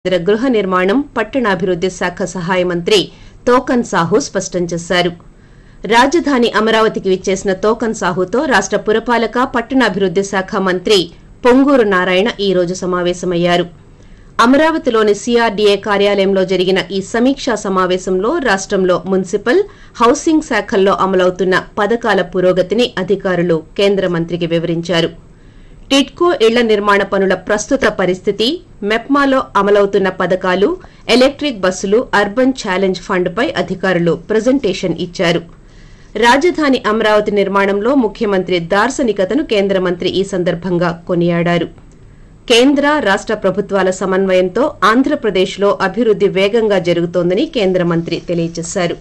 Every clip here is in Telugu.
కేంద్ర గృహ నిర్మాణం పట్టణాభివృద్ది శాఖ సహాయ మంత్రి తోకన్ సాహు స్పష్టం చేశారు రాజధాని అమరావతికి విచ్చేసిన తోకన్ సాహుతో రాష్ట పురపాలక పట్టణాభివృద్ది శాఖ మంత్రి పొంగూరు నారాయణ ఈ రోజు సమావేశమయ్యారు అమరావతిలోని సీఆర్డీఏ కార్యాలయంలో జరిగిన ఈ సమీక్షా సమావేశంలో రాష్టంలో మున్సిపల్ హౌసింగ్ శాఖల్లో అమలవుతున్న పథకాల పురోగతిని అధికారులు కేంద్ర మంత్రికి వివరించారు టిడ్కో ఇళ్ల నిర్మాణ పనుల ప్రస్తుత పరిస్థితి మెప్మాలో అమలవుతున్న పథకాలు ఎలక్ట్రిక్ బస్సులు అర్బన్ ఛాలెంజ్ ఫండ్పై అధికారులు ప్రజెంటేషన్ ఇచ్చారు రాజధాని అమరావతి నిర్మాణంలో ముఖ్యమంత్రి దార్శనికతను కేంద్ర మంత్రి ఈ సందర్భంగా కొనియాడారు కేంద్ర రాష్ట ప్రభుత్వాల సమన్వయంతో ఆంధ్రప్రదేశ్లో అభివృద్ది వేగంగా జరుగుతోందని కేంద్ర మంత్రి తెలియజేశారు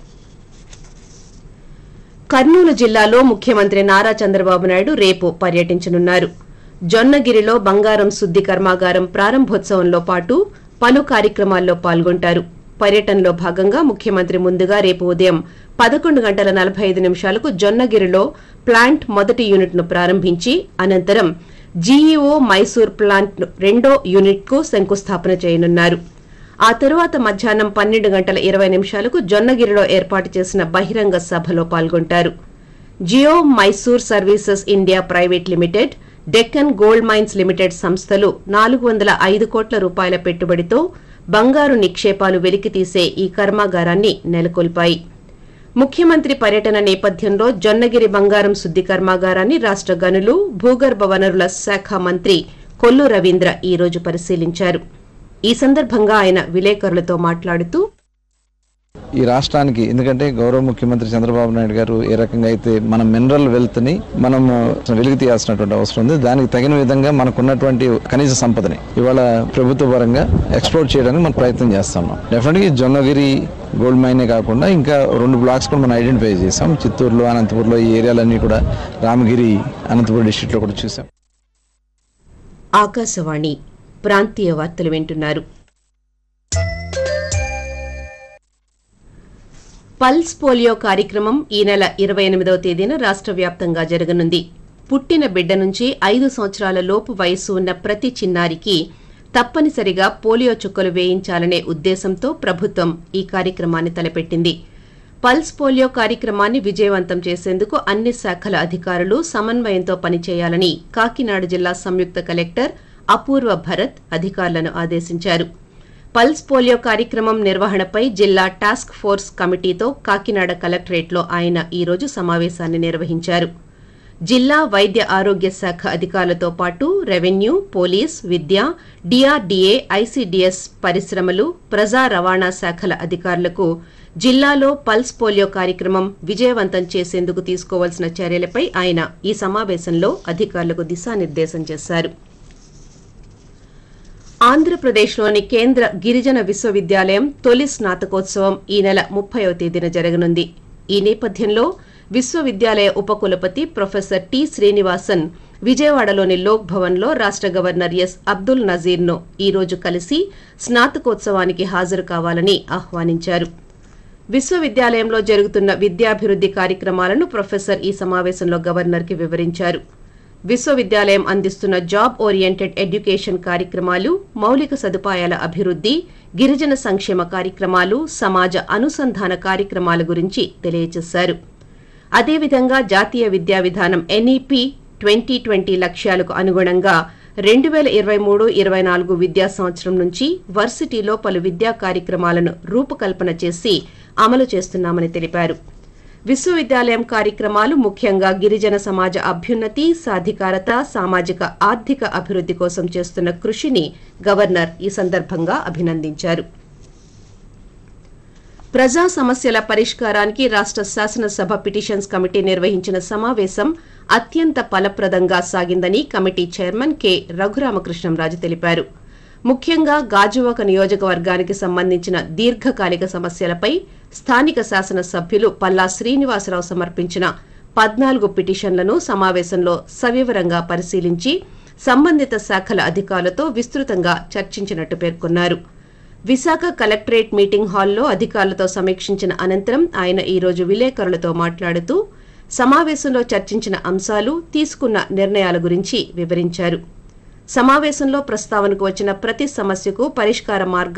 కర్నూలు జిల్లాలో ముఖ్యమంత్రి నారా చంద్రబాబు నాయుడు రేపు పర్యటించనున్నారు జొన్నగిరిలో బంగారం శుద్ది కర్మాగారం ప్రారంభోత్సవంలో పాటు పలు కార్యక్రమాల్లో పాల్గొంటారు పర్యటనలో భాగంగా ముఖ్యమంత్రి ముందుగా రేపు ఉదయం పదకొండు గంటల నలభై ఐదు నిమిషాలకు జొన్నగిరిలో ప్లాంట్ మొదటి యూనిట్ ను ప్రారంభించి అనంతరం జీఈఓ మైసూర్ ప్లాంట్ రెండో యూనిట్ కు శంకుస్థాపన చేయనున్నారు ఆ తరువాత మధ్యాహ్నం పన్నెండు గంటల ఇరవై నిమిషాలకు జొన్నగిరిలో ఏర్పాటు చేసిన బహిరంగ సభలో పాల్గొంటారు Geo Mysore services India private limited Deccan gold mines limited సంస్థలు నాలుగు వందల ఐదు కోట్ల రూపాయల పెట్టుబడితో బంగారు నిక్షేపాలు వెలికితీసే ఈ కర్మాగారాన్ని నెలకొల్పాయి ముఖ్యమంత్రి పర్యటన నేపథ్యంలో జొన్నగిరి బంగారం శుద్ది కర్మాగారాన్ని రాష్ట గనులు భూగర్భ వనరుల శాఖ మంత్రి కొల్లు రవీంద్ర ఈ రోజు పరిశీలించారు ఈ సందర్భంగా ఆయన విలేకరులతో మాట్లాడుతూ ఈ రాష్ట్రానికి ఎందుకంటే గౌరవ ముఖ్యమంత్రి చంద్రబాబు నాయుడు గారు ఏ రకంగా అయితే మన మినరల్ వెల్త్ ని మనం వెలికి తీయాల్సినటువంటి అవసరం ఉంది దానికి తగిన విధంగా మనకున్నటువంటి కనీస సంపదని ఇవాళ ప్రభుత్వ పరంగా ఎక్స్ప్లోర్ చేయడానికి మనం ప్రయత్నం చేస్తున్నాం డెఫినెట్గా ఈ జొన్నగిరి గోల్డ్ మైనే కాకుండా ఇంకా రెండు బ్లాక్స్ కూడా మనం ఐడెంటిఫై చేసాం చిత్తూరులో అనంతపూర్లో ఈ ఏరియాలన్నీ కూడా రామగిరి అనంతపురం డిస్టిక్ లో కూడా చూసాం ఆకాశవాణి ప్రాంతీయ వార్తలు వింటున్నారు పల్స్ పోలియో కార్యక్రమం ఈ నెల ఇరవై ఎనిమిదవ తేదీన రాష్ట్ర వ్యాప్తంగా జరగనుంది పుట్టిన బిడ్డ నుంచి ఐదు సంవత్సరాల లోపు వయస్సు ఉన్న ప్రతి చిన్నారికి తప్పనిసరిగా పోలియో చుక్కలు వేయించాలనే ఉద్దేశంతో ప్రభుత్వం ఈ కార్యక్రమాన్ని తలపెట్టింది పల్స్ పోలియో కార్యక్రమాన్ని విజయవంతం చేసేందుకు అన్ని శాఖల అధికారులు సమన్వయంతో పనిచేయాలని కాకినాడ జిల్లా సంయుక్త కలెక్టర్ అపూర్వ భరత్ అధికారులను ఆదేశించారు పల్స్ పోలియో కార్యక్రమం నిర్వహణపై జిల్లా టాస్క్ ఫోర్స్ కమిటీతో కాకినాడ కలెక్టరేట్లో ఆయన ఈ రోజు సమావేశాన్ని నిర్వహించారు జిల్లా వైద్య ఆరోగ్య శాఖ అధికారులతో పాటు రెవెన్యూ పోలీస్ విద్య డిఆర్డీఏ ఐసీడీఎస్ పరిశ్రమలు ప్రజా రవాణా శాఖల అధికారులకు జిల్లాలో పల్స్ పోలియో కార్యక్రమం విజయవంతం చేసేందుకు తీసుకోవాల్సిన చర్యలపై ఆయన ఈ సమావేశంలో అధికారులకు దిశానిర్దేశం చేశారు ఆంధ్రప్రదేశ్లోని కేంద్ర గిరిజన విశ్వవిద్యాలయం తొలి స్నాతకోత్సవం ఈ నెల ముప్పైవ తేదీన జరగనుంది ఈ నేపథ్యంలో విశ్వవిద్యాలయ ఉపకులపతి ప్రొఫెసర్ టి శ్రీనివాసన్ విజయవాడలోని లోక్ భవన్లో రాష్ట గవర్నర్ ఎస్ అబ్దుల్ నజీర్ను ఈ రోజు కలిసి స్నాతకోత్సవానికి హాజరు కావాలని ఆహ్వానించారు విశ్వవిద్యాలయంలో జరుగుతున్న విద్యాభివృద్ది కార్యక్రమాలను ప్రొఫెసర్ ఈ సమావేశంలో గవర్నర్కి వివరించారు విశ్వవిద్యాలయం అందిస్తున్న జాబ్ ఓరియంటెడ్ ఎడ్యుకేషన్ కార్యక్రమాలు మౌలిక సదుపాయాల అభివృద్ది గిరిజన సంక్షేమ కార్యక్రమాలు సమాజ అనుసంధాన కార్యక్రమాల గురించి తెలియజేశారు అదేవిధంగా జాతీయ విద్యా విధానం ఎన్ఈపి ట్వంటీ ట్వంటీ లక్ష్యాలకు అనుగుణంగా రెండు వేల ఇరవై మూడు ఇరవై నాలుగు విద్యా సంవత్సరం నుంచి వర్సిటీలో పలు విద్యా కార్యక్రమాలను రూపకల్పన చేసి అమలు చేస్తున్నామని తెలిపారు విశ్వవిద్యాలయం కార్యక్రమాలు ముఖ్యంగా గిరిజన సమాజ అభ్యున్నతి సాధికారత సామాజిక ఆర్థిక అభివృద్ది కోసం చేస్తున్న కృషిని గవర్నర్ ఈ సందర్భంగా అభినందించారు ప్రజా సమస్యల పరిష్కారానికి రాష్ట శాసనసభ పిటిషన్స్ కమిటీ నిర్వహించిన సమావేశం అత్యంత ఫలప్రదంగా సాగిందని కమిటీ చైర్మన్ కె రఘురామకృష్ణంరాజు తెలిపారు ముఖ్యంగా గాజువాక నియోజకవర్గానికి సంబంధించిన దీర్ఘకాలిక సమస్యలపై స్థానిక శాసనసభ్యులు పల్లా శ్రీనివాసరావు సమర్పించిన పద్నాలుగు పిటిషన్లను సమావేశంలో సవివరంగా పరిశీలించి సంబంధిత శాఖల అధికారులతో విస్తృతంగా చర్చించినట్టు పేర్కొన్నారు విశాఖ కలెక్టరేట్ మీటింగ్ హాల్లో అధికారులతో సమీక్షించిన అనంతరం ఆయన ఈ రోజు విలేకరులతో మాట్లాడుతూ సమావేశంలో చర్చించిన అంశాలు తీసుకున్న నిర్ణయాల గురించి వివరించారు సమావేశంలో ప్రస్తావనకు వచ్చిన ప్రతి సమస్యకు పరిష్కార మార్గం